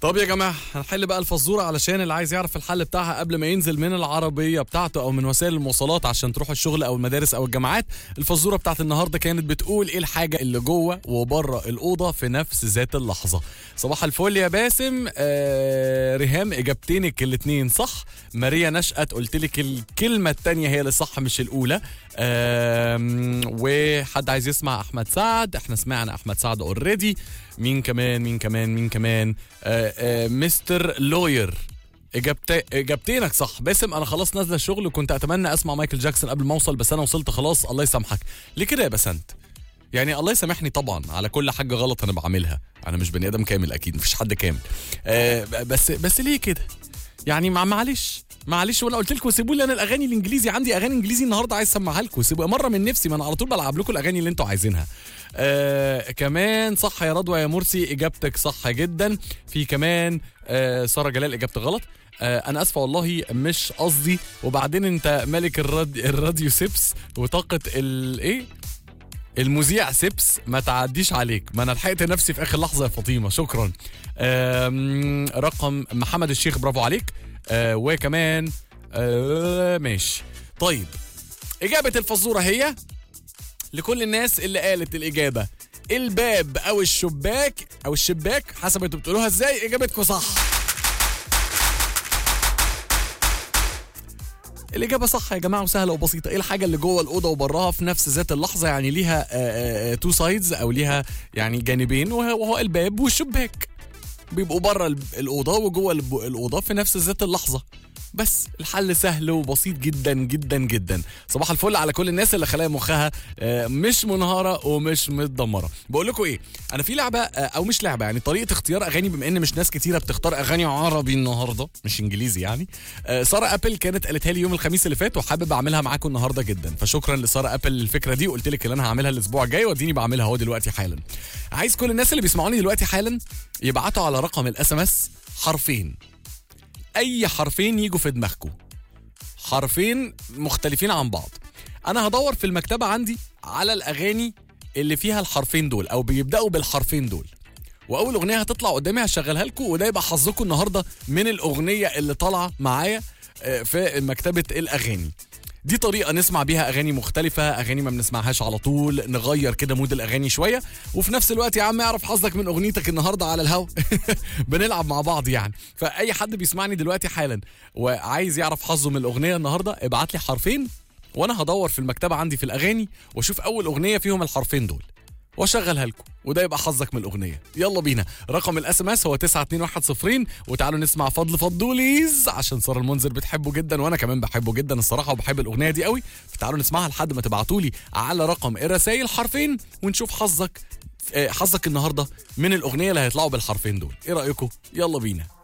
طب يا جماعه هنحل بقى الفزوره علشان اللي عايز يعرف الحل بتاعها قبل ما ينزل من العربيه بتاعته او من وسائل المواصلات عشان تروح الشغل او المدارس او الجامعات الفزوره بتاعت النهارده كانت بتقول ايه الحاجه اللي جوه وبره الاوضه في نفس ذات اللحظه صباح الفل يا باسم آه ريهام اجابتينك الاثنين صح ماريا نشأت قلت لك الكلمه الثانيه هي اللي صح مش الاولى آم، وحد عايز يسمع احمد سعد احنا سمعنا احمد سعد اوريدي مين كمان مين كمان مين كمان آه آه مستر لوير اجابت اجابتينك صح باسم انا خلاص نازله الشغل وكنت اتمنى اسمع مايكل جاكسون قبل ما اوصل بس انا وصلت خلاص الله يسامحك ليه كده يا بسنت يعني الله يسامحني طبعا على كل حاجه غلط انا بعملها انا مش بني ادم كامل اكيد مفيش حد كامل آه بس بس ليه كده يعني مع معلش معلش وانا قلت لكم سيبوا لي انا الاغاني الانجليزي عندي اغاني انجليزي النهارده عايز اسمعها لكم سيبوا مره من نفسي ما انا على طول بلعب لكم الاغاني اللي انتوا عايزينها آه كمان صح يا رضوى يا مرسي اجابتك صح جدا في كمان آه ساره جلال اجابتك غلط آه انا اسفه والله مش قصدي وبعدين انت ملك الراديو, الراديو سيبس وطاقه الايه المذيع سيبس ما تعديش عليك ما انا لحقت نفسي في اخر لحظه يا فاطمه شكرا آم، رقم محمد الشيخ برافو عليك آه وكمان آه ماشي طيب اجابه الفزوره هي لكل الناس اللي قالت الاجابه الباب او الشباك او الشباك حسب انتوا بتقولوها ازاي اجابتكم صح الإجابة صح يا جماعة وسهلة وبسيطة، إيه الحاجة اللي جوه الأوضة وبراها في نفس ذات اللحظة يعني ليها تو سايدز أو ليها يعني جانبين وهو وهو الباب والشباك. بيبقوا بره الب- الأوضة وجوه الب- الأوضة في نفس ذات اللحظة. بس الحل سهل وبسيط جدا جدا جدا صباح الفل على كل الناس اللي خلايا مخها آه، مش منهاره ومش متدمره بقول لكم ايه انا في لعبه آه، او مش لعبه يعني طريقه اختيار اغاني بما ان مش ناس كتيره بتختار اغاني عربي النهارده مش انجليزي يعني آه، ساره ابل كانت قالتها لي يوم الخميس اللي فات وحابب اعملها معاكم النهارده جدا فشكرا لساره ابل الفكره دي وقلت لك ان انا هعملها الاسبوع الجاي واديني بعملها اهو دلوقتي حالا عايز كل الناس اللي بيسمعوني دلوقتي حالا يبعتوا على رقم الاس ام اس حرفين اي حرفين يجوا في دماغكم حرفين مختلفين عن بعض انا هدور في المكتبه عندي على الاغاني اللي فيها الحرفين دول او بيبداوا بالحرفين دول واول اغنيه هتطلع قدامي هشغلها لكم وده يبقى حظكم النهارده من الاغنيه اللي طالعه معايا آه، في مكتبه الاغاني دي طريقة نسمع بيها أغاني مختلفة أغاني ما بنسمعهاش على طول نغير كده مود الأغاني شوية وفي نفس الوقت يا عم اعرف حظك من أغنيتك النهاردة على الهوا بنلعب مع بعض يعني فأي حد بيسمعني دلوقتي حالا وعايز يعرف حظه من الأغنية النهاردة ابعت لي حرفين وأنا هدور في المكتبة عندي في الأغاني وأشوف أول أغنية فيهم الحرفين دول واشغلها لكم وده يبقى حظك من الاغنيه يلا بينا رقم الاس ام اس هو 92110 وتعالوا نسمع فضل فضوليز عشان ساره المنذر بتحبه جدا وانا كمان بحبه جدا الصراحه وبحب الاغنيه دي قوي فتعالوا نسمعها لحد ما تبعتوا لي على رقم الرسايل حرفين ونشوف حظك آه، حظك النهارده من الاغنيه اللي هيطلعوا بالحرفين دول ايه رايكم يلا بينا